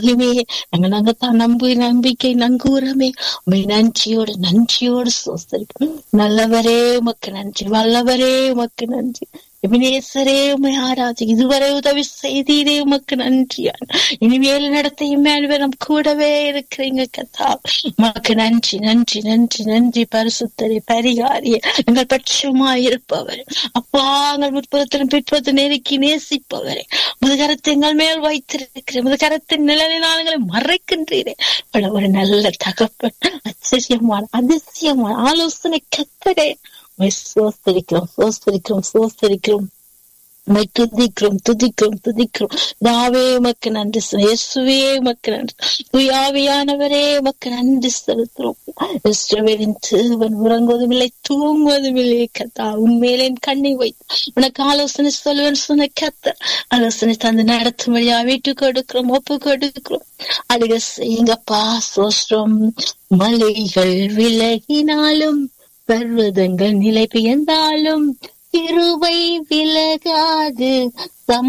மகிமே நாங்க நாங்க தான் நம்பு நம்பிக்கை நங்கூரமே உண்மை நன்றியோடு நன்றியோடு சோஸ்தரிக்கும் நல்லவரே உமக்கு நன்றி வல்லவரே உமக்கு நன்றி எபினேசரே உமை ஆராதி இதுவரை உதவி செய்தீரே உமக்கு நன்றி இனிமேல் நடத்தையும் மேல்வரம் கூடவே இருக்கிறீங்க கத்தா உமக்கு நன்றி நன்றி நன்றி நன்றி பரிசுத்தரே பரிகாரியே எங்கள் பட்சமாய் இருப்பவர் அப்பா எங்கள் முற்புறத்திலும் பிற்புறத்தை நெருக்கி நேசிப்பவரே முதுகரத்தை எங்கள் மேல் வைத்திருக்கிறேன் முதுகரத்தின் நிழலினால் எங்களை மறைக்கின்றீரே இவ்வளவு ஒரு நல்ல தகப்பன் அதிசயமான அதிசயமான ஆலோசனை கத்தரே உம்மை சோஸ்தரிக்கிறோம் சோஸ்தரிக்கிறோம் சோஸ்தரிக்கிறோம் உம்மை துதிக்கிறோம் துதிக்கிறோம் துதிக்கிறோம் தாவே உமக்கு நன்றி செலுத்துறோம். இயேசுவே உமக்கு நன்றி துயாவியானவரே உமக்கு நன்றி செலுத்துறோம் இஸ்ரவேலின் தேவன் உறங்குவதும் இல்லை தூங்குவதும் இல்லை கத்தா உண்மையிலே என் கண்ணை வைத்து உனக்கு ஆலோசனை சொல்லுவேன் சொன்ன கத்த ஆலோசனை தந்து நடத்தும் வழியா வீட்டு கொடுக்கிறோம் ஒப்பு கொடுக்கிறோம் அழுக செய்யுங்கப்பா சோஸ்திரம் மலைகள் விலகினாலும் பர்வதங்கள் நிலை பெயர்ந்தாலும் கிருபை விலகாது